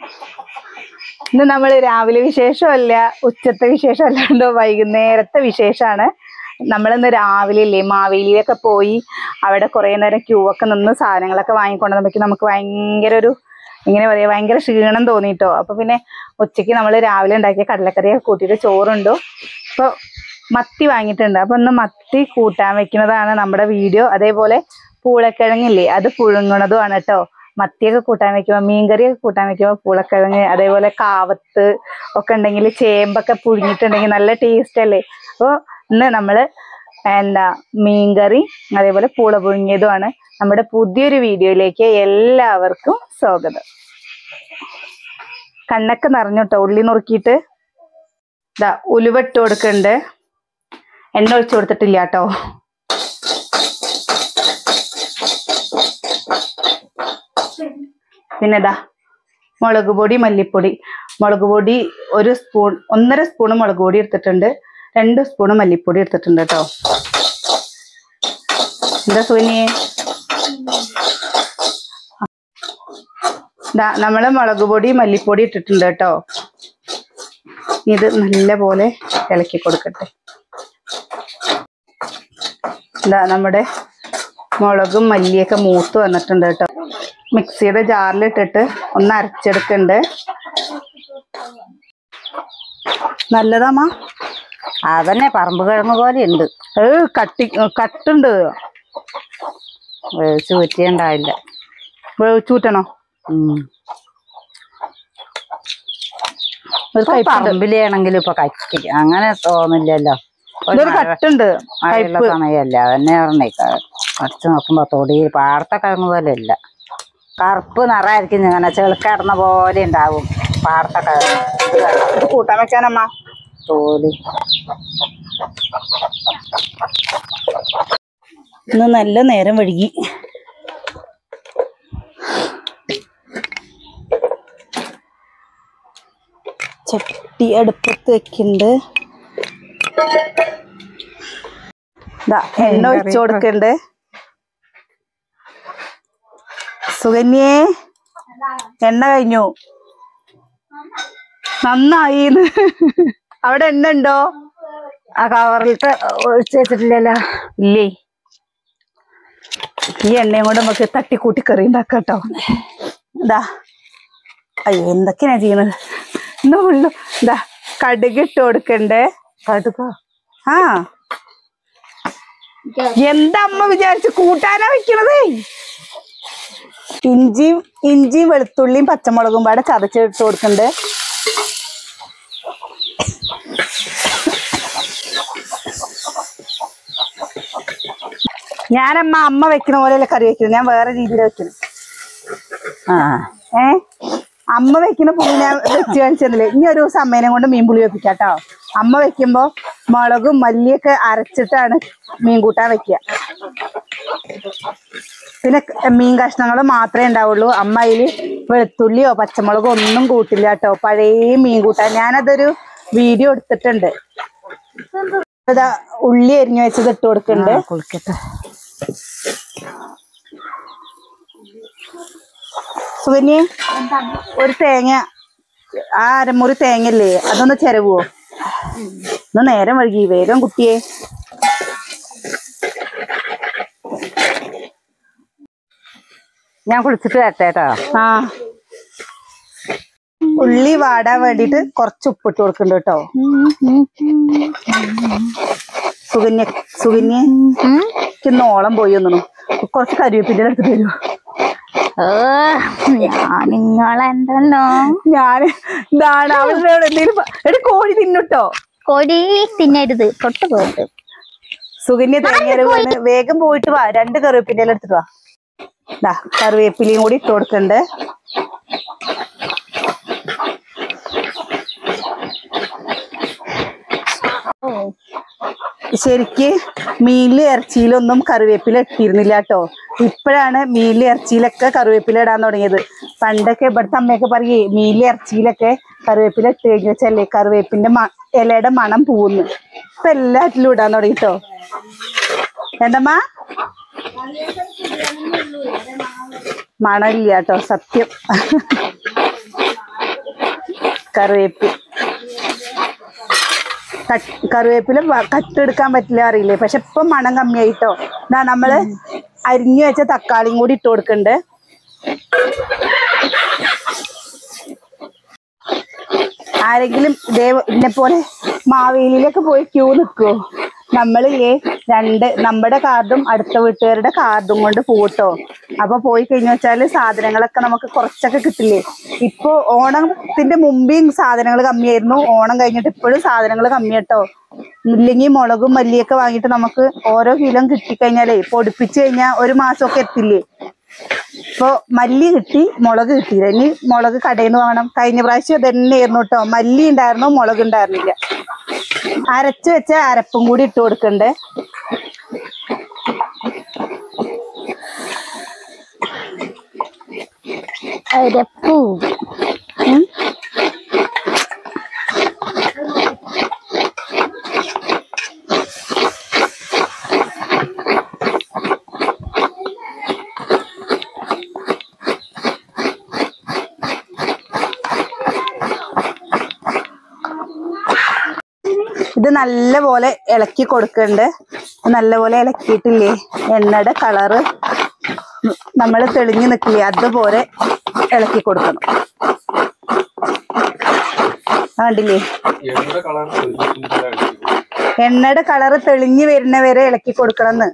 ഇന്ന് നമ്മൾ രാവിലെ വിശേഷമല്ല ഉച്ചത്തെ വിശേഷമല്ലാണ്ട് വൈകുന്നേരത്തെ വിശേഷമാണ് നമ്മളിന്ന് രാവിലെ ഇല്ലേ മാവേലിയിലൊക്കെ പോയി അവിടെ കുറേ നേരം ക്യൂ ഒക്കെ നിന്ന് സാധനങ്ങളൊക്കെ വാങ്ങിക്കൊണ്ടുവന്നപ്പോഴേക്കും നമുക്ക് ഭയങ്കര ഒരു ഇങ്ങനെ പറയാ ഭയങ്കര ക്ഷീണം തോന്നിട്ടോ അപ്പൊ പിന്നെ ഉച്ചയ്ക്ക് നമ്മൾ രാവിലെ ഉണ്ടാക്കിയ കടലക്കറിയൊക്കെ കൂട്ടിയിട്ട് ചോറുണ്ടു അപ്പൊ മത്തി വാങ്ങിയിട്ടുണ്ട് അപ്പൊ ഒന്ന് മത്തി കൂട്ടാൻ വെക്കുന്നതാണ് നമ്മുടെ വീഡിയോ അതേപോലെ പൂളക്കിഴങ്ങില്ലേ അത് പുഴുങ്ങണതുമാണ് കേട്ടോ മത്തിയൊക്കെ കൂട്ടാൻ വെക്കുമ്പോൾ മീൻകറിയൊക്കെ കൂട്ടാൻ വെക്കുമ്പോൾ പൂളക്കിഴങ്ങ് അതേപോലെ കാവത്ത് ഒക്കെ ഉണ്ടെങ്കിൽ ചേമ്പൊക്കെ പുഴുങ്ങിയിട്ടുണ്ടെങ്കിൽ നല്ല ടേസ്റ്റ് അല്ലേ അപ്പോൾ ഇന്ന് നമ്മൾ എന്താ മീൻകറി അതേപോലെ പൂള പുഴുങ്ങിയതുമാണ് നമ്മുടെ പുതിയൊരു വീഡിയോയിലേക്ക് എല്ലാവർക്കും സ്വാഗതം കണ്ണൊക്കെ നിറഞ്ഞുട്ടോ ഉള്ളി നുറുക്കിയിട്ട് ഇതാ ഉലുവട്ട് കൊടുക്കുന്നുണ്ട് എണ്ണ ഒഴിച്ചു കൊടുത്തിട്ടില്ല കേട്ടോ പിന്നെ ഇതാ മുളക് പൊടി മല്ലിപ്പൊടി മുളക് പൊടി ഒരു സ്പൂൺ ഒന്നര സ്പൂൺ മുളക് പൊടി എടുത്തിട്ടുണ്ട് രണ്ട് സ്പൂൺ മല്ലിപ്പൊടി എടുത്തിട്ടുണ്ട് കേട്ടോ എന്താ സുനി ദാ നമ്മള് മുളക് പൊടി മല്ലിപ്പൊടി ഇട്ടിട്ടുണ്ട് കേട്ടോ ഇത് നല്ല പോലെ ഇളക്കി കൊടുക്കട്ടെ ഇതാ നമ്മുടെ മുളകും മല്ലിയൊക്കെ മൂത്ത് വന്നിട്ടുണ്ട് കേട്ടോ മിക്സിയുടെ ജാറിലിട്ടിട്ട് ഒന്ന് അരച്ചെടുക്കുന്നുണ്ട് നല്ലതാമ്മ അതന്നെ പറമ്പ് കിഴങ്ങ് പോലെ ഉണ്ട് ഏ കട്ടി കട്ടുണ്ട് വേവിച്ച് കുറ്റിയുണ്ടാവില്ല വേവിച്ചൂറ്റണോ ഒരു കയ്പുണ്ട് പറമ്പിലാണെങ്കിലും ഇപ്പൊ കറ്റി അങ്ങനെ തോന്നില്ലല്ലോ ഒരു ഇതൊരു മഴ- കട്ടുണ്ട് മഴയുള്ള കയ്പ് സമയമല്ല അതന്നെ പറഞ്ഞേ കടിച്ചു നോക്കുമ്പോ തൊടി പാടത്തെ കിഴങ്ങ് പോലെ അല്ല കറുപ്പ് നിറായിരിക്കും ഇങ്ങനെ ചെളുക്കിടന്ന പോലെ ഉണ്ടാവും പാടത്തെ കിഴങ്ങ് ഇത് കണ്ടോ? ഇത് കൂട്ടാൻ വെക്കാനമ്മ തോല് ഇന്ന് നല്ല നേരം വഴുകി ചട്ടി അടുപ്പത്ത് വെക്കുന്നുണ്ട് ദാ എണ്ണ ഒഴിച്ചു കൊടുക്കുന്നുണ്ട് സുകന്യേ എണ്ണ കഴിഞ്ഞു നന്നായിന്ന് അവിടെ എണ്ണ ഉണ്ടോ ആ കവറിലിട്ട് ഒഴിച്ച് വെച്ചിട്ടില്ലല്ലോ ഇല്ലേ ഈ എണ്ണയും കൊണ്ട് നമുക്ക് തട്ടിക്കൂട്ടി കറി ഉണ്ടാക്കാം കേട്ടോ ഇതാ അയ്യോ എന്തൊക്കെയാ ചെയ്യണത് ഇന്ന് ഉള്ളു ഇതാ കടുക് ഇട്ട് കൊടുക്കണ്ടേ കടുക്കോ ആ എന്താ അമ്മ വിചാരിച്ച് കൂട്ടാനാ വെക്കണതേ ഇഞ്ചിയും ഇഞ്ചിയും വെളുത്തുള്ളിയും പച്ചമുളകും പാടെ ചതച്ചിട്ട് കൊടുക്കണ്ട് ഞാനമ്മ അമ്മ വെക്കണ പോലെയല്ല കറി വെക്കുന്നത് ഞാൻ വേറെ രീതിയിൽ വെക്കണം ആ ഏ അമ്മ വെക്കുന്ന പുളി ഞാൻ വെച്ച് കാണിച്ചതില്ലേ ഇനി ഒരു ദിവസം അമ്മേനെ കൊണ്ട് മീൻ പുളി വെപ്പിക്കാം കേട്ടോ അമ്മ വെക്കുമ്പോ മുളകും മല്ലിയൊക്കെ അരച്ചിട്ടാണ് മീൻ കൂട്ടാൻ വെക്കുക പിന്നെ ക- മീൻ കഷ്ണങ്ങൾ മാത്രമേ ഉണ്ടാവുള്ളൂ അമ്മ അതില് വെളുത്തുള്ളിയോ പച്ചമുളകോ ഒന്നും കൂട്ടില്ല കേട്ടോ പഴയ മീൻ കൂട്ടാൻ ഞാനതൊരു വീഡിയോ എടുത്തിട്ടുണ്ട് ഇതാ ഉള്ളി അരിഞ്ഞു വെച്ചത് ഇട്ട് കൊടുക്കുന്നുണ്ട് ആ, കുളിക്കട്ടെ സുകന്യെ ഒരു തേങ്ങ ആ അരമുറി തേങ്ങല്ലേ അതൊന്ന് ചെരവുവോ ഒന്ന് നേരം വഴുകി വേഗം കുട്ടിയെ ഞാൻ കുളിച്ചിട്ട് വരട്ടെ കേട്ടോ ആ ഉള്ളി വാടാൻ വേണ്ടിട്ട് കുറച്ച് ഉപ്പിട്ട് കൊടുക്കുന്നുണ്ട് കേട്ടോ സുകന്യ സുകന്യ എനിക്ക് നോളം പോയി ഒന്നു കുറച്ച് കരിവേപ്പിന്റെ എടുത്തിട്ട് വരുമോ ഞാനിങ്ങളെന്തല്ലോ ഞാൻ ഇതാണ് അവളുടെ എന്തെങ്കിലും പ- എടി കോഴി തിന്നുട്ടോ കൊടി തിന്നരുത് തൊട്ട് പോയിട്ട് സുകന്യ തേങ്ങ വേഗം പോയിട്ട് വാ രണ്ട് കറിവേപ്പിന്റെ ഇല എടുത്തിട്ട് വാ ദാ കറിവേപ്പിലയും കൂടി ഇട്ട് കൊടുക്കണ്ട് ശരിക്ക് മീനില് ഇറച്ചിയിലൊന്നും കറിവേപ്പില ഇട്ടിരുന്നില്ല കേട്ടോ ഇപ്പോഴാണ് മീനില് ഇറച്ചിയിലൊക്കെ കറിവേപ്പില ഇടാൻ തുടങ്ങിയത് പണ്ടൊക്കെ ഇവിടുത്തെ അമ്മയൊക്കെ പറയേ മീനില് ഇറച്ചിയിലൊക്കെ കറിവേപ്പില ഇട്ട് കഴിഞ്ഞ വെച്ചല്ലേ കറിവേപ്പിന്റെ മ ഇലയുടെ മണം പോകുന്നു ഇപ്പൊ എല്ലാറ്റിലും ഇടാൻ തുടങ്ങി കേട്ടോ എന്തമ്മ മണമില്ല കേട്ടോ സത്യം കറിവേപ്പ് കട്ട് കറിവേപ്പില വ- കട്ടെടുക്കാൻ പറ്റില്ല അറിയില്ലേ പക്ഷെ ഇപ്പം മണം കമ്മിയായിട്ടോ എന്നാ നമ്മള് അരിഞ്ഞു വെച്ച തക്കാളിയും കൂടി ഇട്ട് കൊടുക്കണ്ട് ആരെങ്കിലും ഇതേ ഇതിനെ പോലെ മാവേലിയിലൊക്കെ പോയി ക്യൂ നിൽക്കുവോ നമ്മളില്ലേ രണ്ട് നമ്മുടെ കാർഡും അടുത്ത വീട്ടുകാരുടെ കാർഡും കൊണ്ട് പോട്ടോ അപ്പൊ പോയി കഴിഞ്ഞു വെച്ചാല് സാധനങ്ങളൊക്കെ നമുക്ക് കുറച്ചൊക്കെ കിട്ടില്ലേ ഇപ്പൊ ഓണത്തിന്റെ മുമ്പേയും സാധനങ്ങൾ കമ്മിയായിരുന്നു ഓണം കഴിഞ്ഞിട്ട് ഇപ്പോഴും സാധനങ്ങൾ കമ്മിയാട്ടോ ഇല്ലെങ്കിൽ മുളകും മല്ലിയൊക്കെ വാങ്ങിയിട്ട് നമുക്ക് ഓരോ കിലോ കിട്ടിക്കഴിഞ്ഞാലേ പൊടിപ്പിച്ച് കഴിഞ്ഞാൽ ഒരു മാസമൊക്കെ എത്തില്ലേ ഇപ്പൊ മല്ലി കിട്ടി മുളക് കിട്ടിയില്ല ഇനി മുളക് കടയിൽ നിന്ന് വാങ്ങണം കഴിഞ്ഞ പ്രാവശ്യം ഇതന്നെയായിരുന്നു കേട്ടോ മല്ലി ഉണ്ടായിരുന്നു മുളക് ഉണ്ടായിരുന്നില്ല അരച്ച് വെച്ച അരപ്പും കൂടി ഇട്ട് കൊടുക്കണ്ടേ അരപ്പൂ ഉം. ഇത് നല്ലപോലെ ഇളക്കി കൊടുക്കണ്ട് നല്ലപോലെ ഇളക്കിയിട്ടില്ലേ എണ്ണയുടെ കളറ് നമ്മൾ തെളിഞ്ഞു നിൽക്കില്ലേ അതുപോലെ ഇളക്കി കൊടുക്കണം ആ കണ്ടില്ലേ എണ്ണ കളർ എണ്ണയുടെ കളറ് തെളിഞ്ഞു വരുന്ന വരെ ഇളക്കി കൊടുക്കണം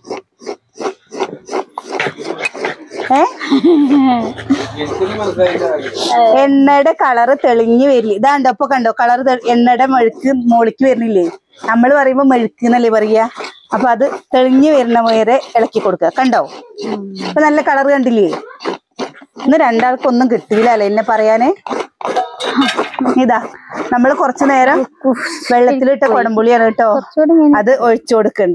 ഏ എനിക്കൊന്നും മനസ്സിലായില്ല എണ്ണയുടെ കളറ് തെളിഞ്ഞു വരില്ല ഇതാണ്ടോ ഇപ്പൊ കണ്ടോ കളർ എണ്ണയുടെ മെഴുക്ക് മോളിക്ക് വരുന്നില്ലേ നമ്മൾ പറയുമ്പോ മെഴുക്ക് എന്നല്ലേ പറയാ അപ്പൊ അത് തെളിഞ്ഞു വരുന്ന വരെ ഇളക്കി കൊടുക്കുക കണ്ടോ ഇപ്പൊ നല്ല കളർ കണ്ടില്ലേ ഇന്ന് രണ്ടാൾക്കൊന്നും കിട്ടിയില്ല അല്ലേ എന്നെ പറയാന് ഇതാ നമ്മൾ കുറച്ചു നേരം വെള്ളത്തിലിട്ട കുടംപുളിയാണ് കേട്ടോ കുറച്ചുകൂടി ഇങ്ങനെ അത് ഒഴിച്ചു കൊടുക്കണ്ട്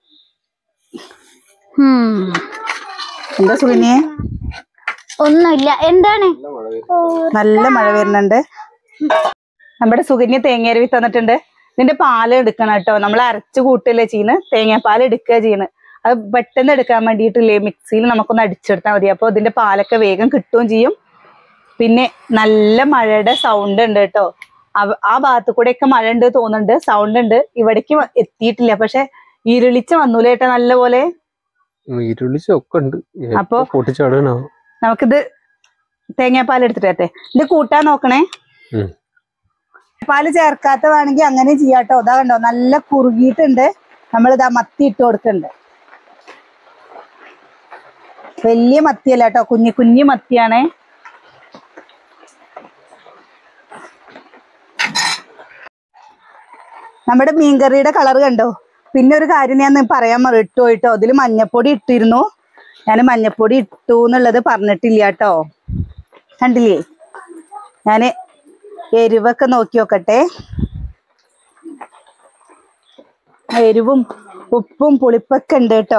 ഉം. എന്താ സുഖിനിയെ ഒന്നുമില്ല എന്താണ് നല്ല മഴ വരുന്നുണ്ട് നമ്മുടെ സുകന്യ തേങ്ങയരവി തന്നിട്ടുണ്ട് ഇതിന്റെ പാല് എടുക്കണം കേട്ടോ നമ്മൾ അരച്ചു കൂട്ടല്ലേ ചെയ്യുന്നത് തേങ്ങാപ്പാൽ എടുക്കുക ചെയ്യുന്നത് അത് പെട്ടെന്ന് എടുക്കാൻ വേണ്ടിയിട്ടില്ലേ മിക്സിയിൽ നമുക്കൊന്ന് അടിച്ചെടുത്താൽ മതി അപ്പോൾ ഇതിന്റെ പാലൊക്കെ വേഗം കിട്ടുകയും ചെയ്യും പിന്നെ നല്ല മഴയുടെ സൗണ്ട് ഉണ്ട് കേട്ടോ അവ- ആ ഭാഗത്ത് കൂടെയൊക്കെ മഴ ഉണ്ട് തോന്നുന്നുണ്ട് സൗണ്ട് ഉണ്ട് ഇവിടേക്ക് വ- എത്തിയിട്ടില്ല പക്ഷെ ഇരുളിച്ച വന്നൂലേ ഏട്ടാ നല്ലപോലെ ഇരുളിച്ചൊക്കെ ഉണ്ട് അപ്പൊ- പൊട്ടിച്ചാടാനോ നമുക്കിത് തേങ്ങാപ്പാൽ എടുത്തിട്ട് വരട്ടെ ഇത് കൂട്ടാൻ നോക്കണേ ഉം. പാല് ചേർക്കാത്ത വേണമെങ്കിൽ അങ്ങനെ ചെയ്യാട്ടോ ഇതാ കണ്ടോ നല്ല കുറുകിയിട്ടുണ്ട് നമ്മൾ ഇതാ മത്തി ഇട്ട് കൊടുക്കുന്നുണ്ട് വലിയ മത്തിയല്ല കേട്ടോ കുഞ്ഞു കുഞ്ഞു മത്തിയാണേ നമ്മുടെ മീൻകറിയുടെ കളർ കണ്ടോ പിന്നെ ഒരു കാര്യം ഞാൻ പറയാൻ മറിട്ടു പോയിട്ടോ അതിൽ മഞ്ഞപ്പൊടി ഇട്ടിരുന്നു ഞാൻ മഞ്ഞപ്പൊടി ഇട്ടു എന്നുള്ളത് പറഞ്ഞിട്ടില്ല കേട്ടോ കണ്ടില്ലേ ഞാന് എരിവൊക്കെ നോക്കി നോക്കട്ടെ എരിവും ഉപ്പും പുളിപ്പൊക്കെ ഉണ്ട് കേട്ടോ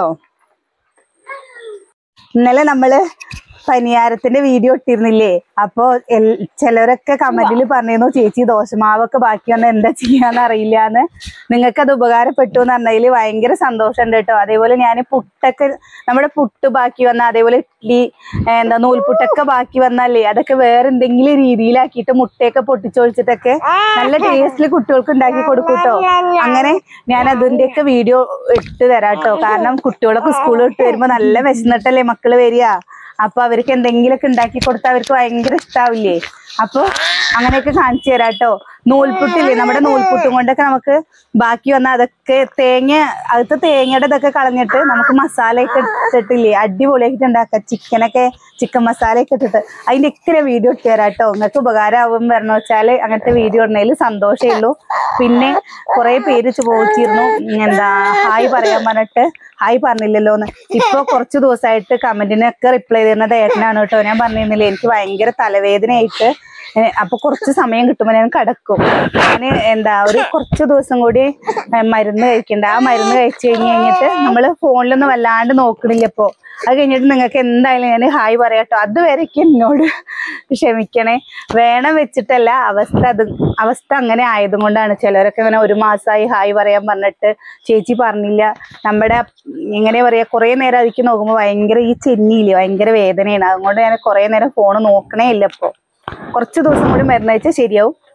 ഇന്നലെ നമ്മള് പനിയാരത്തിന്റെ വീഡിയോ ഇട്ടിരുന്നില്ലേ അപ്പോ എൽ- ചിലരൊക്കെ കമന്റിൽ പറഞ്ഞിരുന്നു ചേച്ചി ദോശമാവൊക്കെ ബാക്കി വന്ന എന്താ ചെയ്യാന്ന് അറിയില്ലാന്ന് നിങ്ങൾക്ക് അത് ഉപകാരപ്പെട്ടു എന്ന് പറഞ്ഞതിൽ ഭയങ്കര സന്തോഷമുണ്ട് കേട്ടോ അതേപോലെ ഞാൻ പുട്ടൊക്കെ നമ്മുടെ പുട്ട് ബാക്കി വന്ന അതേപോലെ ഇഡ്ഡലി ഏ, എന്താ നൂൽപുട്ടൊക്കെ ബാക്കി വന്നല്ലേ അതൊക്കെ വേറെ എന്തെങ്കിലും രീതിയിലാക്കിയിട്ട് മുട്ടയൊക്കെ പൊട്ടിച്ചൊഴിച്ചിട്ടൊക്കെ നല്ല ടേസ്റ്റിൽ കുട്ടികൾക്ക് ഉണ്ടാക്കി കൊടുക്കും കേട്ടോ അങ്ങനെ ഞാൻ അതിന്റെയൊക്കെ വീഡിയോ ഇട്ട് തരാം കേട്ടോ കാരണം കുട്ടികളൊക്കെ സ്കൂളിൽ വിട്ട് വരുമ്പോ നല്ല വിശന്നിട്ടല്ലേ മക്കള് വരിക അപ്പൊ അവർക്ക് എന്തെങ്കിലുമൊക്കെ ഉണ്ടാക്കി കൊടുത്താൽ അവർക്ക് ഭയങ്കര ഇഷ്ടാവില്ലേ അപ്പൊ അങ്ങനെയൊക്കെ കാണിച്ചു തരാം കേട്ടോ നൂൽപുട്ടില്ലേ നമ്മുടെ നൂൽപുട്ടും കൊണ്ടൊക്കെ നമുക്ക് ബാക്കി വന്ന അതൊക്കെ തേങ്ങ അകത്ത് തേങ്ങയുടെ ഇതൊക്കെ കളഞ്ഞിട്ട് നമുക്ക് മസാലയൊക്കെ ഇട്ടിട്ടില്ലേ അടിപൊളിയായിട്ട് ഉണ്ടാക്കാം ചിക്കനൊക്കെ ചിക്കൻ മസാലയൊക്കെ ഇട്ടിട്ട് അതിന്റെ ഒക്കെ വീഡിയോ ഇട്ട് തരാം കേട്ടോ നിങ്ങൾക്ക് ഉപകാരമാവും പറഞ്ഞു വെച്ചാല് അങ്ങനത്തെ വീഡിയോ ഇടുന്നതിൽ സന്തോഷമേ ഉള്ളൂ പിന്നെ കുറെ പേര് ചോദിച്ചിരുന്നു ഉം, എന്താ ഹായ് പറയാൻ പറഞ്ഞിട്ട് ഹായ് പറഞ്ഞില്ലല്ലോ എന്ന് ഇപ്പൊ കുറച്ച് ദിവസമായിട്ട് കമന്റിനൊക്കെ റിപ്ലൈ തരുന്നത് ഏട്ടനാണ് കേട്ടോ ഞാൻ പറഞ്ഞിരുന്നില്ലേ എനിക്ക് ഭയങ്കര തലവേദനയായിട്ട് ഏ, അപ്പൊ കുറച്ച് സമയം കിട്ടുമ്പോൾ ഞാൻ കിടക്കും ഞാന് എന്താ ഒരു കുറച്ച് ദിവസം കൂടി ഏ, മരുന്ന് കഴിക്കണ്ട ആ മരുന്ന് കഴിച്ചു കഴിഞ്ഞ് കഴിഞ്ഞിട്ട് നമ്മള് ഫോണിലൊന്നും വല്ലാണ്ട് നോക്കണില്ല ഇപ്പൊ അത് കഴിഞ്ഞിട്ട് നിങ്ങൾക്ക് എന്തായാലും ഞാൻ ഹായ് പറയാട്ടോ അതുവരെയ്ക്ക് എന്നോട് ക്ഷമിക്കണേ വേണം വെച്ചിട്ടല്ല അവസ്ഥ അത് അവസ്ഥ അങ്ങനെ ആയതും കൊണ്ടാണ് ചിലരൊക്കെ ഇങ്ങനെ ഒരു മാസമായി ഹായ് പറയാൻ പറഞ്ഞിട്ട് ചേച്ചി പറഞ്ഞില്ല നമ്മുടെ എങ്ങനെ പറയാ കുറെ നേരം അതിക്ക് നോക്കുമ്പോൾ ഭയങ്കര ഈ ചെന്നിയില്ലേ ഭയങ്കര വേദനയാണ് അതുകൊണ്ട് ഞാൻ കുറെ നേരം ഫോൺ നോക്കണേ ഇല്ല ഇപ്പൊ കുറച്ച് ദിവസം കൂടി മരുന്ന് കഴിച്ചാൽ ശരിയാവും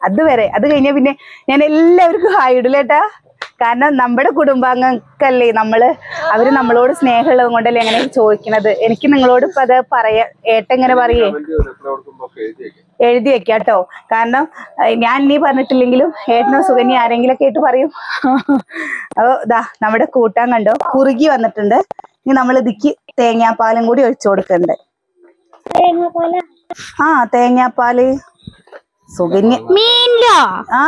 അതുവരെ അത് കഴിഞ്ഞാൽ പിന്നെ ഞാൻ എല്ലാവർക്കും ഹായ് ഇടില്ലേട്ടാ കാരണം നമ്മുടെ കുടുംബാംഗങ്ങൾക്കല്ലേ നമ്മള് അവര് നമ്മളോട് സ്നേഹമുള്ളത് കൊണ്ടല്ലേ അങ്ങനെ ചോദിക്കണത് എനിക്ക് നിങ്ങളോട് ഇപ്പൊ അത് പറയാ ഏട്ടെങ്ങനെ പറയേ എഴുതി വെക്കാട്ടോ കാരണം ഏഹ്, ഞാൻ നീ പറഞ്ഞിട്ടില്ലെങ്കിലും ഏട്ടനോ സുകന്യ ആരെങ്കിലും ഒക്കെ ആയിട്ട് പറയും അപ്പൊ ദാ നമ്മുടെ കൂട്ടാൻ കണ്ടോ കുറുകി വന്നിട്ടുണ്ട് ഇനി നമ്മൾ ഇതിക്ക് തേങ്ങാപ്പാലും കൂടി ഒഴിച്ചു കൊടുക്കണ്ട് ആ തേങ്ങാപ്പാല് സുകന്യ മീനിലോ ആ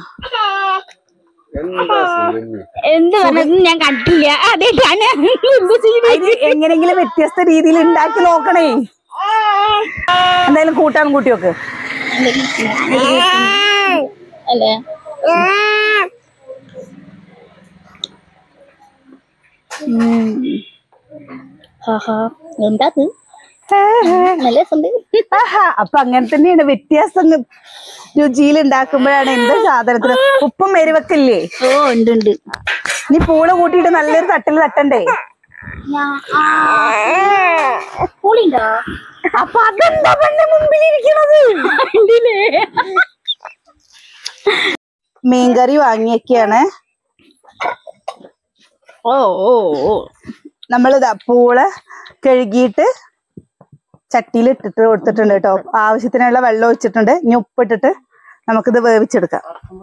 എന്താ സുഗന്യ? എന്ത് പറഞ്ഞതും ഞാൻ കണ്ടില്ല അതേറ്റാണ് എന്ത് ചെയ്യുന്നത്? ഇത് എങ്ങനെങ്കിലും വ്യത്യസ്ത രീതിയിൽ ഉണ്ടാക്കി നോക്കണേ എന്തായാലും കൂട്ടാൻ കൂട്ടി വെക്ക് അല്ലേ ആഹാ എന്താ ഇത്? നല്ല രസമുണ്ട് ആഹാ അപ്പൊ അങ്ങനെ തന്നെയാണ് വ്യത്യാസം രുചിയിൽ ഉണ്ടാക്കുമ്പോഴാണ് എന്താ സാധനത്തിന് ഉപ്പും എരിവൊക്കില്ലേ ഓ ഉണ്ട് ഉണ്ട് നീ പൂള കൂട്ടിയിട്ട് നല്ലൊരു തട്ടിൽ തട്ടണ്ടേ പുളിണ്ടോ അപ്പൊ അതെന്താ പെണ്ണെ മുമ്പിൽ ഇരിക്കണത് മീൻകറി വാങ്ങിയൊക്കെയാണ് ഓ ഓ ഓ നമ്മൾ ഇതാ പൂള കഴുകിയിട്ട് ചട്ടിയിൽ ഇട്ടിട്ട് കൊടുത്തിട്ടുണ്ട് കേട്ടോ ആവശ്യത്തിനുള്ള വെള്ളം ഒഴിച്ചിട്ടുണ്ട് ഇനി ഉപ്പിട്ടിട്ട് നമുക്കിത് വേവിച്ചെടുക്കാം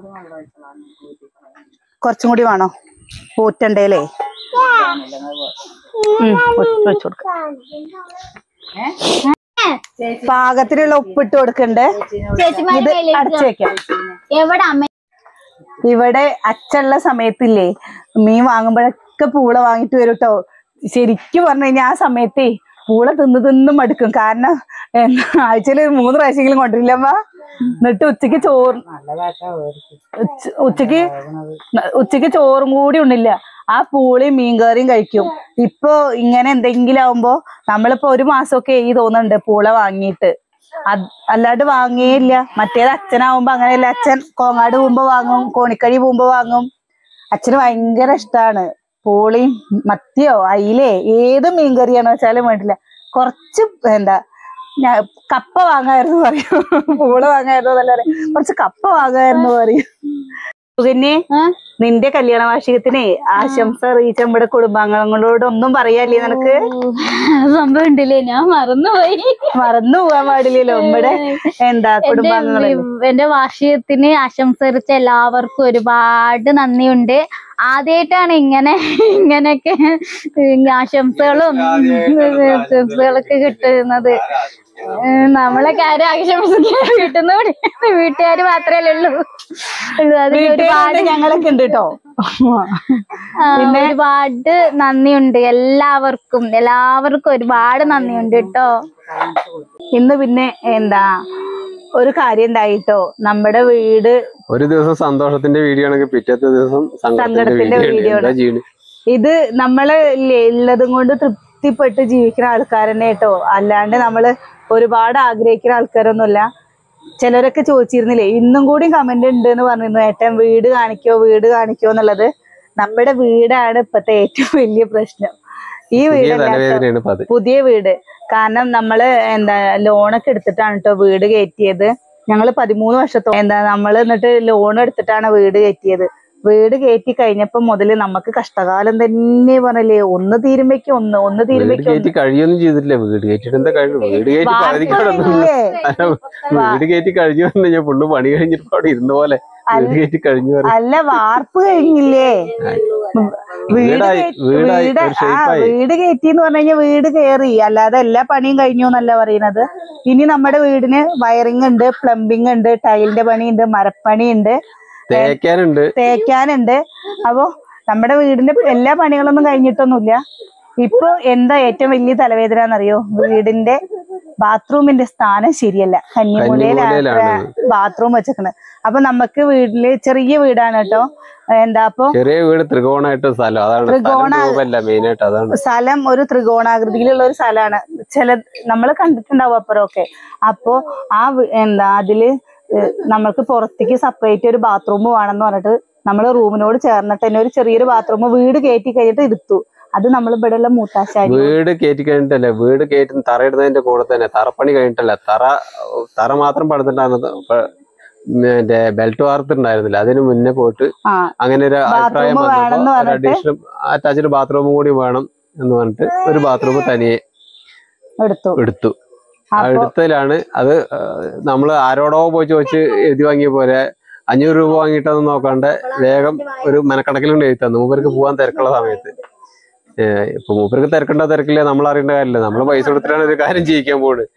കുറച്ചും കൂടി വേണോ ഊറ്റണ്ടേലേ ഉം, ഒ- ഒഴിച്ച് കൊടുക്കാം പാകത്തിനുള്ള ഉപ്പിട്ട് കൊടുക്കണ്ടേ ഇത് ചേച്ചിമാരുടെ കയ്യിലേക്ക് അടച്ചു വെക്കാം എവിടെ അമ്മ ഇവിടെ അച്ഛനുള്ള സമയത്തില്ലേ മീൻ വാങ്ങുമ്പോഴൊക്കെ പൂള വാങ്ങിട്ട് വരും കേട്ടോ ശരിക്കും പറഞ്ഞു കഴിഞ്ഞാൽ ആ സമയത്തേ പൂള തിന്ന് തിന്ന് മടുക്കും കാരണം ആഴ്ചയിൽ മൂന്ന് പ്രാവശ്യമെങ്കിലും കൊണ്ടിരില്ലമ്മ എന്നിട്ട് ഉച്ചക്ക് ചോറ് ഉച്ച- ഉച്ചക്ക് ഉച്ചക്ക് ചോറും കൂടി ഉണ്ടില്ല ആ പൂളയും മീൻകറിയും കഴിക്കും ഇപ്പൊ ഇങ്ങനെ എന്തെങ്കിലും ആവുമ്പോ നമ്മളിപ്പോ ഒരു മാസമൊക്കെ ഈ തോന്നുന്നുണ്ട് പൂള വാങ്ങിയിട്ട് അത് അല്ലാണ്ട് വാങ്ങിയില്ല മറ്റേത് അച്ഛനാവുമ്പോ അങ്ങനെയല്ല അച്ഛൻ കോങ്ങാട് പോകുമ്പോ വാങ്ങും കോണിക്കഴി പോകുമ്പോ വാങ്ങും അച്ഛന് ഭയങ്കര ഇഷ്ടാണ് പൂളിയും മത്തിയോ അയിലേ ഏത് മീൻകറിയാണോ വെച്ചാലും വേണ്ടില്ല കുറച്ച് എന്താ ഞാൻ കപ്പ വാങ്ങായിരുന്നു പറയും പൂള വാങ്ങായിരുന്നു എന്നല്ല പറയും കുറച്ച് കപ്പ വാങ്ങായിരുന്നു പറയും സുകന്യെ ആ? നിന്റെ കല്യാണ വാർഷികത്തിനെ ആശംസ അറിയിച്ച നമ്മുടെ കുടുംബാംഗങ്ങളോട് ഒന്നും പറയാല്ലേ നിനക്ക് സംഭവം ഉണ്ടല്ലേ ഞാൻ മറന്നുപോയി മറന്നു പോകാൻ പാടില്ലല്ലോ നമ്മുടെ എന്താ എന്റെ കുടുംബാംഗങ്ങളെ വി- എന്റെ വാർഷികത്തിന് ആശംസരിച്ച എല്ലാവർക്കും ഒരുപാട് നന്ദിയുണ്ട് ആദ്യമായിട്ടാണ് ഇങ്ങനെ ഇങ്ങനെയൊക്കെ ആശംസകളും ആശംസകളൊക്കെ കിട്ടുന്നത് ഏഹ് നമ്മളൊക്കെ ആരും ആശംസിക്കാൻ കിട്ടുന്ന വീട്ടുകാർ മാത്രമേ ഉള്ളൂ ഉള്ളൂ. അതിന് ഒരുപാട് വീട്ടുകാരുണ്ട് ഞങ്ങളൊക്കെ ഉണ്ട് കേട്ടോ ആ, ഒരുപാട് നന്ദിയുണ്ട് എല്ലാവർക്കും എല്ലാവർക്കും ഒരുപാട് നന്ദിയുണ്ട് കേട്ടോ ഇന്ന് പിന്നെ എന്താ ഒരു കാര്യം ഉണ്ടായിട്ടോ നമ്മുടെ വീട് ഒരു ദിവസം സന്തോഷത്തിന്റെ വീഡിയോ ആണെങ്കിൽ പിറ്റത്തെ ദിവസം സങ്കടത്തിന്റെ സങ്കടത്തിന്റെ വീഡിയോ video എന്താ ചെയ്യണേ ഇത് നമ്മള് ഇല്ലേ ഉള്ളതും കൊണ്ട് തൃപ്തിപ്പെട്ട് ജീവിക്കുന്ന ആൾക്കാർ തന്നെ കേട്ടോ അല്ലാണ്ട് നമ്മള് ഒരുപാട് ആഗ്രഹിക്കുന്ന ആൾക്കാരൊന്നുമല്ല ചിലരൊക്കെ ചോദിച്ചിരുന്നില്ലേ ഇന്നും കൂടി കമന്റ് ഉണ്ട് എന്ന് പറഞ്ഞിരുന്നു ഏട്ടൻ വീട് കാണിക്കോ വീട് കാണിക്കോ എന്നുള്ളത് നമ്മുടെ വീടാണ് ഇപ്പത്തെ ഏറ്റവും വലിയ പ്രശ്നം ഈ പുതിയ വീടല്ല തലവേദനയാണ് ഇപ്പൊ അത് പുതിയ വീട് കാരണം നമ്മള് എന്താ ലോണൊക്കെ എടുത്തിട്ടാണ് കേട്ടോ വീട് കയറ്റിയത് ഞങ്ങള് പതിമൂന്ന് വർഷത്തോളം എന്താ നമ്മൾ എന്നിട്ട് ലോൺ എടുത്തിട്ടാണ് വീട് കയറ്റിയത് വീട് കയറ്റി കഴിഞ്ഞപ്പോ മുതല് നമുക്ക് കഷ്ടകാലം തന്നെ പറഞ്ഞല്ലേ ഒന്ന് തീരുമ്പേക്ക് ഒന്ന് ഒന്ന് വീട് തീരുമ്പേക്ക് കയറ്റി കഴിയൊന്നും ചെയ്തിട്ടില്ല വീട് കയറ്റിട്ട് എന്താ കഴിഞ്ഞു വീട് കയറ്റി പകുതിക്കടന്നു വീട് കയറ്റി കഴിഞ്ഞു വന്നു ഞാൻ ഫുള്ള് പണി കഴിഞ്ഞിട്ട് അവിടെ ഇരുന്ന പോലെ വീട് കയറ്റി കഴിഞ്ഞു പറയും അല്ല വാർപ്പ് കഴിഞ്ഞില്ലേ വീട് വീടായി കയറ്റി- വീടായി വീട് ഒരു ആ ഷേപ്പായി വീട് കയറ്റി എന്ന് പറഞ്ഞു കഴിഞ്ഞാൽ വീട് കയറി അല്ലാതെ എല്ലാ പണിയും കഴിഞ്ഞു എന്നല്ല പറയുന്നത് ഇനി നമ്മുടെ വീടിന് വയറിംഗ് ഉണ്ട് പ്ലംബിംഗ് ഉണ്ട് ടൈലിന്റെ പണിയുണ്ട് മരപ്പണിയുണ്ട് തേക്കാനുണ്ട് തേക്കാനുണ്ട് അപ്പോ നമ്മുടെ വീടിന്റെ എല്ലാ പണികളൊന്നും കഴിഞ്ഞിട്ടൊന്നുമില്ല ഇപ്പൊ എന്താ ഏറ്റവും വലിയ തലവേദന എന്നറിയോ വീടിന്റെ ബാത്റൂമിന്റെ സ്ഥാനം ശരിയല്ല കന്നിമൂലയിലാണ് കന്നിമൂലയിലാണ്. ബാത്റൂം വെച്ചേക്കണത് അപ്പൊ നമുക്ക് വീട്ടില് ചെറിയ വീടാണ് കേട്ടോ എന്താ അപ്പൊ ചെറിയ വീട് ത്രികോണായിട്ട് സ്ഥലം അതാണ് ത്രികോണ- രൂപല്ല മെയിൻ ആയിട്ട് അതാണ് സ്ഥലം ഒരു ത്രികോണാകൃതിയിലുള്ള ഒരു സ്ഥലമാണ് ചില നമ്മൾ കണ്ടിട്ടുണ്ടാവും അപ്പുറമൊക്കെ അപ്പോ ആ വി- എന്താ അതില് ഏഹ് നമ്മൾക്ക് പുറത്തേക്ക് സെപ്പറേറ്റ് ഒരു ബാത്റൂം വേണമെന്ന് പറഞ്ഞിട്ട് നമ്മൾ റൂമിനോട് ചേർന്നിട്ട് തന്നെ ഒരു ചെറിയൊരു ബാത്റൂം വീട് കയറ്റി കഴിഞ്ഞിട്ട് എടുത്തു അത് നമ്മൾ ഇവിടെ ഉള്ള മൂത്താശാരി വീട് കയറ്റി കഴിഞ്ഞിട്ടല്ലേ വീട് കയറ്റി തറയിടുന്നതിന്റെ കൂടെ തന്നെ തറപ്പണി കഴിഞ്ഞിട്ടല്ല തറ തറ മാത്രം പണിതിട്ടാണ് ത- പ- മറ്റേ ബെൽറ്റ് വാർത്തുണ്ടായിരുന്നില്ല അതിന് മുന്നേ പോയിട്ട് ആ അങ്ങനെ ഒരു അഭിപ്രായം Bathroom വേണമെന്ന് വന്നപ്പോ പറഞ്ഞിട്ട് അഡീഷണൽ അറ്റാച്ച്ഡ് ബാത്റൂം കൂടി വേണം എന്ന് പറഞ്ഞിട്ട് ഒരു ബാത്റൂം തനിയെ എടുത്തു എടുത്തു ആ അപ്പൊ എടുത്തതിലാണ് അത് നമ്മൾ ആരോടോ പോയി ചോദിച്ച് എഴുതി വാങ്ങിയ പോലെ അഞ്ഞൂറ് രൂപ വാങ്ങിയിട്ടൊന്നും നോക്കാണ്ട് വേഗം ഒരു മനക്കണക്കിലുണ്ട് എഴുതി തന്നു മൂപ്പർക്ക് പോകാൻ തിരക്കുള്ള സമയത്ത് ഏഹ് ഇപ്പൊ മൂപ്പർക്ക് തിരക്കുണ്ടോ തിരക്കില്ല നമ്മൾ അറിയേണ്ട കാര്യമില്ല നമ്മൾ പൈസ കൊടുത്തിട്ടാണ് ഒരു കാര്യം ചെയ്യിക്കാൻ പോകുന്നത്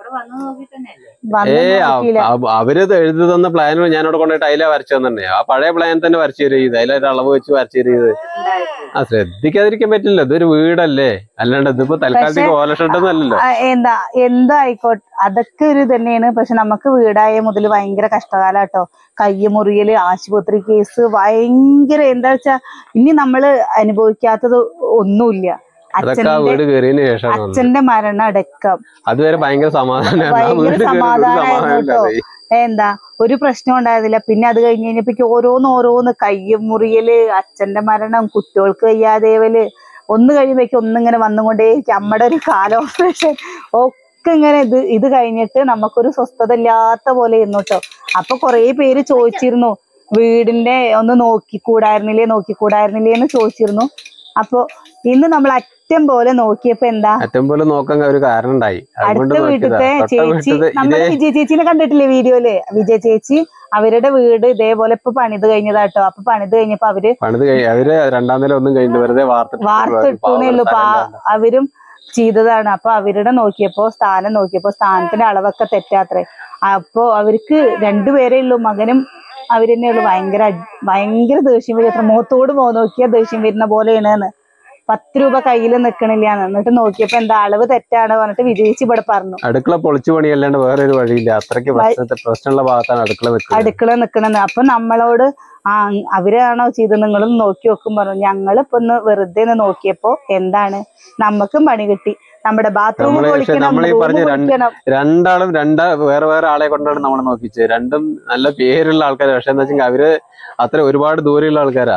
വന്ന് ഏ നോക്കിയില്ല അവര് ഇത് എഴുതി തന്ന പ്ലാൻ ഞാനവിടെ കൊണ്ടുപോയിട്ട് അതിലെ വരച്ചു തന്നെ ആ പഴയ പ്ലാൻ തന്നെ വരച്ചു തരും ചെയ്ത് അതിലൊരു അളവ് വെച്ച് വരച്ചു തരും ചെയ്ത് ആ ശ്രദ്ധിക്കാതിരിക്കാൻ പറ്റില്ല ഇതൊരു വീടല്ലേ അല്ലാണ്ട് ഇതിപ്പോ തൽക്കാലത്തേക്ക് ഓല ഷെഡൊന്നല്ലല്ലോ ആ, എന്താ എന്തായിക്കോട്ടെ അതൊക്കെ ഒരു തന്നെയാണ് പക്ഷെ നമുക്ക് വീടായ മുതൽ ഭയങ്കര കഷ്ടകാലാട്ടോ കയ്യ് മുറിയല് ആശുപത്രി കേസ് ഭയങ്കര എന്താ വെച്ചാ ഇനി നമ്മള് അനുഭവിക്കാത്തത് ഒന്നുമില്ല അതൊക്കെ ആ അച്ഛന്റെ വീട് കയറിയതിന് ശേഷമാണ് വന്നത് അച്ഛന്റെ മരണം അടക്കം അതുവരെ ഭയങ്കര സമാധാനമായിരുന്നു ആ ഭയങ്കര വീട് കയറി ഒരു സമാധാനമായിരുന്നു കേട്ടോ. സമാധാനമില്ലാതായി. എന്താ ഒരു പ്രശ്നം ഉണ്ടായിരുന്നില്ല പിന്നെ അത് കഴിഞ്ഞ് കഴിഞ്ഞപ്പോ ഓരോന്ന് ഓരോന്ന് കയ്യും മുറിയല് അച്ഛന്റെ മരണം കുട്ടികൾക്ക് വയ്യാതേവല് ഒന്ന് കഴിയുമ്പോഴേക്കും ഒന്നിങ്ങനെ വന്നുകൊണ്ടേയിരിക്കും അമ്മയുടെ ഒരു കാല ഓപ്പറേഷൻ ഒക്കെ ഇങ്ങനെ ഇത് ഇത് കഴിഞ്ഞിട്ട് നമുക്കൊരു സ്വസ്ഥത ഇല്ലാത്ത പോലെ ഇരുന്നു കേട്ടോ അപ്പൊ കൊറേ പേര് ചോദിച്ചിരുന്നു വീടിന്റെ ഒന്ന് നോക്കിക്കൂടായിരുന്നില്ലേ നോക്കിക്കൂടായിരുന്നില്ലേ എന്ന് ചോദിച്ചിരുന്നു അപ്പൊ ഇന്ന് നമ്മൾ അറ്റം പോലെ നോക്കിയപ്പോ എന്താ അറ്റം പോലെ നോക്കാൻ ഒരു കാരണം ഉണ്ടായി അതുകൊണ്ട് അടുത്ത നോക്കിയതാ വീട്ടിലത്തെ തൊട്ട ചേച്ചി വീട്ടിലത്തെ നമ്മുടെ ഇതേ വിജയ ചേച്ചിനെ കണ്ടിട്ടില്ലേ വീഡിയോയില് വിജയ ചേച്ചി അവരുടെ വീട് ഇതേപോലെ ഇപ്പൊ പണിത് കഴിഞ്ഞതാട്ടോ അപ്പൊ പണിത് കഴിഞ്ഞപ്പോ അവര് പണിത് കഴി അവര് രണ്ടാം നില ഒന്നും കഴിഞ്ഞിട്ട് വെറുതെ വാർത്തിട്ട് വാർത്തിട്ടൂന്നേ ഉള്ളൂ പാ അവരും ചെയ്തതാണ് അപ്പൊ അവരുടെ നോക്കിയപ്പോ സ്ഥാനം നോക്കിയപ്പോ സ്ഥാനത്തിന്റെ അളവൊക്കെ തെറ്റാത്രേ അപ്പൊ അവർക്ക് രണ്ടുപേരേ ഉള്ളൂ മകനും അവര് തന്നെ ഉള്ളു ഭയങ്കര അടി- ഭയങ്കര ദേഷ്യം വരും അത്ര മുഖത്തോട് മുഖം നോക്കിയാൽ ദേഷ്യം വരുന്ന പോലെയാണ് പത്ത് രൂപ കയ്യിൽ നിക്കണില്ലാന്ന് എന്നിട്ട് നോക്കിയപ്പോ എന്താ അളവ് തെറ്റാണ് പറഞ്ഞിട്ട് വിജയിച്ച് ഇവിടെ പറഞ്ഞു അടുക്കള പൊളിച്ചു പണിയല്ലാണ്ട് വേറെ ഒരു വഴിയില്ല അത്രയ്ക്ക് പ്രശ്നത്തെ പ്രശ്നമുള്ള ഭാഗത്താണ് അടുക്കള നിൽക്കുന്നത് അടുക്കള നിക്കണെന്ന് അപ്പൊ നമ്മളോട് ആ അവരാണോ ചെയ്തത് നിങ്ങളും നോക്കി നോക്കും പറഞ്ഞു ഞങ്ങൾ ഇപ്പൊ ഒന്ന് വെറുതെ ഒന്ന് നോക്കിയപ്പോ എന്താണ് നമുക്കും പണി കിട്ടി നമ്മുടെ ബാത്റൂം നമ്മള് പക്ഷെ പൊളിക്കണം നമ്മളീ room പറഞ്ഞ രണ്ട് പൊളിക്കണം രണ്ടാളും രണ്ട് വേറെ വേറെ ആളെ കൊണ്ടാണ് നമ്മൾ നോക്കിച്ചത് രണ്ടും നല്ല പേരുള്ള ആൾക്കാര് പക്ഷെ എന്താ വെച്ചാൽ അവര് അത്ര ഒരുപാട് ദൂരെയുള്ള ആൾക്കാരാ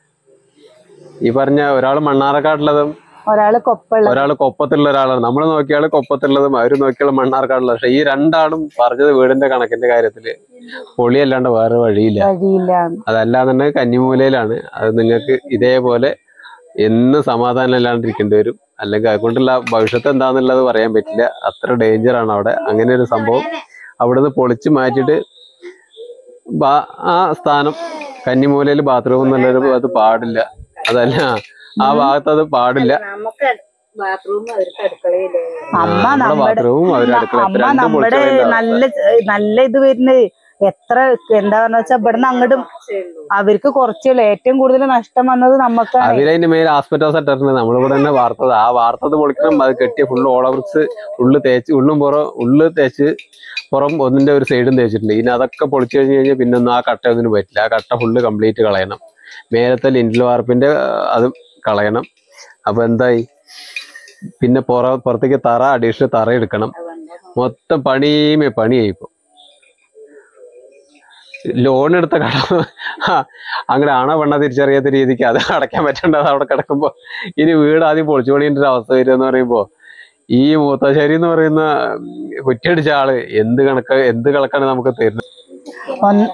ഈ പറഞ്ഞ ഒരാൾ മണ്ണാറക്കാട്ടുള്ളതും ഒരാള് കൊപ്പുള്ള ഒരാൾ കൊപ്പത്തുള്ള ഒരാളാണ് നമ്മൾ നോക്കിയാൽ കൊപ്പത്തുള്ളതും അവര് നോക്കിയാൽ മണ്ണാർക്കാടുള്ളത് പക്ഷെ ഈ രണ്ടാളും പറഞ്ഞത് വീടിന്റെ കണക്കിന്റെ കാര്യത്തില് പൊളിയല്ലാണ്ട് വേറെ വഴിയില്ല വഴിയില്ല അതല്ലാന്നുണ്ടെങ്കിൽ കന്നിമൂലയിലാണ് അത് നിങ്ങൾക്ക് ഇതേപോലെ എന്ന് സമാധാനം ഇല്ലാണ്ടിരിക്കേണ്ടി വരും അല്ലെങ്കിൽ അതുകൊണ്ടുള്ള ഭവിഷ്യത്ത് എന്താന്നുള്ളത് പറയാൻ പറ്റില്ല അത്ര ഡേഞ്ചർ ആണ് അവിടെ അങ്ങനെ ഒരു സംഭവം അവിടുന്ന് പൊളിച്ച് മാറ്റിയിട്ട് ബാ- ആ സ്ഥാനം കന്നിമൂലയിൽ ബാത്റൂം എന്നുള്ളൊരു അത് പാടില്ല അതല്ല ആ ഭാഗത്ത് അത് പാടില്ല നമുക്ക് ബാത്റൂം അവർക്ക് അടുക്കളയില് അമ്മ നമ്മുടെ നമ്മുടെ ബാത്റൂമും അവരുടെ അടുക്കള അമ്മ രണ്ടും നമ്മുടെ പൊളിച്ച് കളയേണ്ട നല്ല നല്ല ഇത് വരുന്നത് എത്ര എന്താ പറഞ്ഞ വെച്ചാ ഇവിടുന്ന് അങ്ങോട്ടും അവർക്ക് കുറച്ചുള്ളൂ ഏറ്റവും കൂടുതൽ നഷ്ടം വന്നത് നമുക്കാണ് അവരതിന്റെ മേലെ ആസ്പെറ്റോസ് ഇട്ടിട്ടുണ്ട് നമ്മളിവിടെ തന്നെ വാർത്തത് ആ വാർത്തത് പൊളിക്കണം അത് കെട്ടിയ ഫുള്ള് ഓളവൃക്സ് ഉള്ളു തേച്ച് ഉള്ളും പുറം ഉള്ളു തേച്ച് പുറം ഒന്നിന്റെ ഒരു സൈഡും തേച്ചിട്ടുണ്ട് ഇനി അതൊക്കെ പൊളിച്ചു കഴിഞ്ഞ് കഴിഞ്ഞാൽ പിന്നെ ഒന്നും ആ കട്ട ഒന്നിനും പറ്റില്ല ആ കട്ട ഫുള്ള് കംപ്ലീറ്റ് കളയണം മേലത്തെ ലിൻഡിൽ വാർപ്പിന്റെ ആ, അതും കളയണം അപ്പൊ എന്തായി പിന്നെ പുറ പുറത്തേക്ക് തറ അഡീഷണൽ തറ എടുക്കണം മൊത്തം പണിയുമേ പണിയായി ഇപ്പൊ ലോൺ എടുത്ത കട അങ്ങനെ ആണോ പെണ്ണ തിരിച്ചറിയാത്ത രീതിക്ക് അത് അടയ്ക്കാൻ പറ്റണ്ട അത് അവിടെ കിടക്കുമ്പോ ഇനി വീട് ആദ്യം പൊളിച്ചു പണിയേണ്ട ഒരു അവസ്ഥ വരിക എന്ന് പറയുമ്പോ ഈ മൂത്തശ്ശേരി എന്ന് പറയുന്ന ഉം, കുറ്റിയടിച്ച ആള് എന്ത് കണക്ക് എന്ത് കണക്കാണ് നമുക്ക് തരുന്നത് ഒന്ന്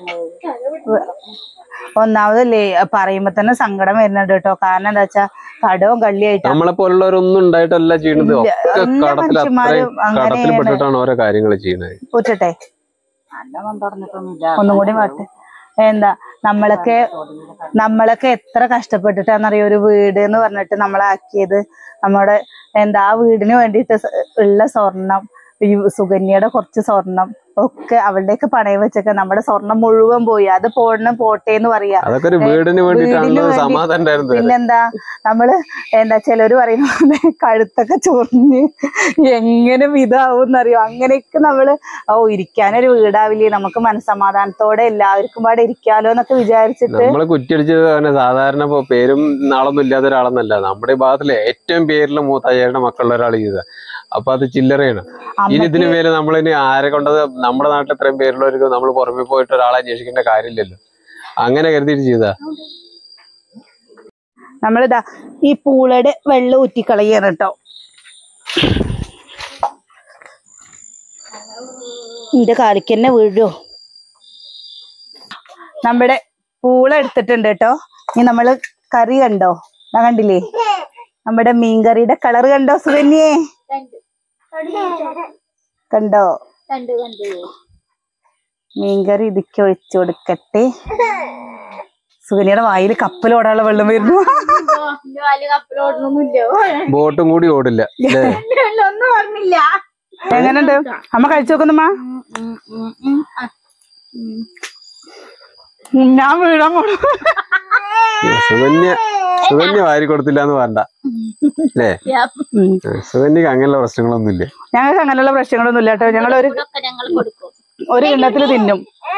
ഒന്നാമതല്ലേ പറയുമ്പോ തന്നെ സങ്കടം വരുന്നുണ്ട് കേട്ടോ കാരണം എന്താ വെച്ചാ കടവും കള്ളിയായിട്ട് നമ്മളെ പോലുള്ളവരൊന്നും ഉണ്ടായിട്ടല്ല ചെയ്യണത് ഇല്ല. ഒക്കെ എല്ലാ കടത്തിൽ മനുഷ്യന്മാരും അത്രയും കടത്തിൽ അങ്ങനെയാണ്. പെട്ടിട്ടാണ് ഓരോ കാര്യങ്ങൾ ചെയ്യുന്നത് കൂറ്റട്ടെ നല്ലവണ്ണം പറഞ്ഞിട്ടൊന്നുമില്ല ഒന്നും കൂടി പാട്ട് എന്താ നമ്മളൊക്കെ നമ്മളൊക്കെ എത്ര കഷ്ടപ്പെട്ടിട്ടാന്നറിയോ ഒരു വീട് എന്ന് പറഞ്ഞിട്ട് നമ്മളാക്കിയത് നമ്മുടെ എന്താ ആ വീടിന് വേണ്ടിയിട്ട് സ- ഉള്ള സ്വർണം ഈ സുകന്യയുടെ കുറച്ച് സ്വർണം ഒക്കെ അവളുടെയൊക്കെ പണയം വെച്ചൊക്കെ നമ്മുടെ സ്വർണം മുഴുവൻ പോയി അത് പോടണം പോട്ടെ എന്ന് പറയാ അതൊക്കെ ഒരു വീടിന് വേണ്ടിയിട്ടാണ് വീടിന് വേണ്ടി- സമാധാനം ഉണ്ടായിരുന്നത് പിന്നെന്താ നമ്മള് എന്താ ചിലര് പറയുന്ന പോലെ കഴുത്തൊക്കെ ചൊറിഞ്ഞ് എങ്ങനെ ഇതാവൂന്നറിയോ അങ്ങനെയൊക്കെ നമ്മള് ഓ ഇരിക്കാനൊരു വീടാവില്ലേ നമുക്ക് മനസ്സമാധാനത്തോടെ എല്ലാവർക്കും പാടെ ഇരിക്കാലോ എന്നൊക്കെ വിചാരിച്ചിട്ട് നമ്മള് കുറ്റിയടിച്ചത് അങ്ങനെ സാധാരണ ഇപ്പൊ പേരും നാളൊന്നും ഇല്ലാത്ത ഒരാളെന്നല്ല നമ്മുടെ ഈ ഭാഗത്തിലെ ഏറ്റവും പേരിൽ മൂത്തയ്യയുടെ മക്കളുള്ള ഒരാൾ ചെയ്തത് അപ്പൊ അത് ചില്ലറയാണ് ഇനി അമ്മയ്ക്ക് ഇതിന് മേലെ നമ്മളിനി ആരെ കൊണ്ടത് നമ്മുടെ നാട്ടിൽ ഇത്രയും പേരുള്ളവർക്ക് നമ്മൾ പുറമെ പോയിട്ട് ഒരാളെ അന്വേഷിക്കേണ്ട കാര്യമില്ലല്ലോ അങ്ങനെ കരുതിയിട്ട് ചെയ്താ നമ്മളിതാ ഈ പൂളയുടെ വെള്ളം ഊറ്റിക്കളയാണ് കേട്ടോ എന്റെ കാലിക്ക് തന്നെ വീഴോ നമ്മുടെ പൂള എടുത്തിട്ടുണ്ട് കേട്ടോ ഇനി നമ്മള് കറി കണ്ടോ ദാ കണ്ടില്ലേ നമ്മുടെ മീൻകറിയുടെ കളർ കണ്ടോ സുകന്യേ കണ്ടോ കണ്ടു കണ്ടു മീൻകറി ഇതിക്ക് ഒഴിച്ചു കൊടുക്കട്ടെ സുകന്യയുടെ വായിൽ കപ്പലോടാനുള്ള വെള്ളം വരുന്നു വലിയ കപ്പലോടണമൊന്നുമില്ലോ ബോട്ടും കൂടി ഓടില്ല അല്ലേ ഒന്നും ഓർമ്മില്ല എങ്ങനെയുണ്ട് അമ്മ കഴിച്ചു നോക്കുന്നമ്മ ഞാൻ വീഴാൻ പോണു സുകന്യ സുകന്യ വാരി കൊടുത്തില്ല എന്ന് വേണ്ട അല്ലേ ഉം. സുകന്യക്ക് അങ്ങനെയുള്ള പ്രശ്നങ്ങളൊന്നും ഇല്ല ഞങ്ങൾക്ക് അങ്ങനെയുള്ള പ്രശ്നങ്ങളൊന്നും ഇല്ല കേട്ടോ ഞങ്ങൾ ഒരു ഇതൊക്കെ ഞങ്ങൾ കൊടുക്കും ഒരു കിണ്ണത്തിൽ തിന്നും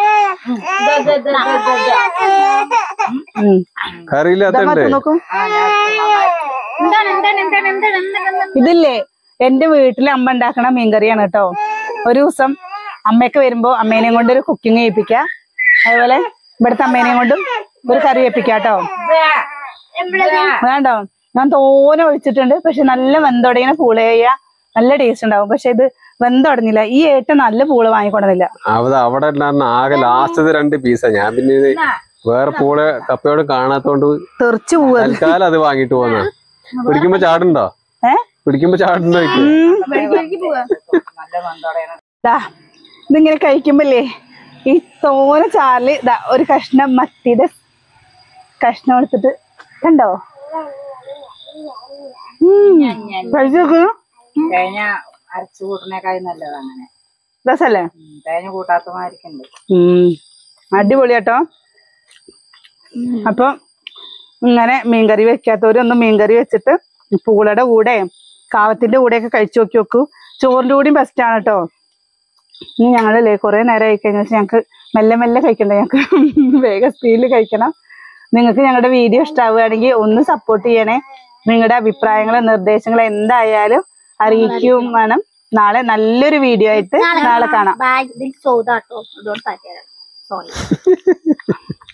ഉം. കറിയില്ലാത്തണ്ട് ഇതാ നോക്കൂ എന്താണ് എന്താണ് എന്താണ് എന്താണ് എന്താണ് ഇതില്ലേ എന്റെ വീട്ടിൽ അമ്മ ഉണ്ടാക്കണ മീൻകറിയാണ് കേട്ടോ ഒരു ദിവസം അമ്മയൊക്കെ വരുമ്പോ അമ്മേനെയും കൊണ്ട് ഒരു കുക്കിംഗ് ചെയ്യിപ്പിക്ക അതുപോലെ ഇവിടുത്തെ അമ്മേനെയും കൊണ്ടും ഒരു കറി ചെയ്യിപ്പിക്കാം കേട്ടോ വേണ്ടോ ഞാൻ തോനെ ഒഴിച്ചിട്ടുണ്ട് പക്ഷെ നല്ല വെന്തൊടങ്ങിന പൂള ചെയ്യാ നല്ല ടേസ്റ്റ് ഉണ്ടാവും പക്ഷെ ഇത് വെന്തൊടഞ്ഞില്ല ഈ ഏറ്റവും നല്ല പൂള വാങ്ങിക്കൊണ്ടതില്ല അവിടെ അവിടെ ഉണ്ടായിരുന്ന ആകെ ലാസ്റ്റത്തെ രണ്ട് പീസാ ഞാൻ പിന്നെ ഇത് വേറെ പൂള കപ്പയോട് കാണാത്തോണ്ട് തെറിച്ചു പോവാ തൽക്കാലം അത് വാങ്ങിട്ട് പോന്ന പിടിക്കുമ്പോ ചാടുണ്ടോ ഏ പിടിക്കുമ്പോ ചാടുണ്ടോ ചോദിക്കും ഉം. നല്ല മന്ദോടെയാണ് ദാ ഇതിങ്ങനെ കഴിക്കുമ്പല്ലേ ഈ തോന ചാറില് ദാ ഒരു കഷ്ണം മത്തിയുടെ കഷ്ണം എടുത്തിട്ട് കണ്ടോ ഉം. കഴിച്ച് നോക്കൂ തേങ്ങ അരച്ചു കൂട്ടുന്നേക്കായി നല്ലത് അങ്ങനെ രസല്ലേ ഉം, തേങ്ങ കൂട്ടാത്തമായിരിക്കുന്നുണ്ട് ഉം. അടിപൊളി കേട്ടോ അപ്പൊ ഇങ്ങനെ മീൻകറി വെക്കാത്തവരൊന്ന് മീൻകറി വെച്ചിട്ട് പൂളയുടെ കൂടെ കാവത്തിന്റെ കൂടെയൊക്കെ കഴിച്ചു നോക്കി നോക്കൂ ചോറിന്റെ കൂടിയും ബെസ്റ്റ് ആണ് കേട്ടോ ഇനി ഞങ്ങളല്ലേ കുറെ നേരം ആയി കഴിഞ്ഞാൽ ഞങ്ങൾക്ക് മെല്ലെ മെല്ലെ കഴിക്കണ്ടേ ഞങ്ങൾക്ക് വേഗം സ്പീഡിൽ കഴിക്കണം നിങ്ങൾക്ക് ഞങ്ങളുടെ വീഡിയോ ഇഷ്ടമാവുകയാണെങ്കിൽ ഒന്ന് സപ്പോർട്ട് ചെയ്യണേ നിങ്ങളുടെ അഭിപ്രായങ്ങൾ നിർദ്ദേശങ്ങൾ എന്തായാലും അറിയിക്കുകയും വേണം നാളെ നല്ലൊരു വീഡിയോ ആയിട്ട് നാളെ കാണാം ബാഗ് ഇതിൽ സോദാട്ടോ അതുകൊണ്ട് തരാം സോറി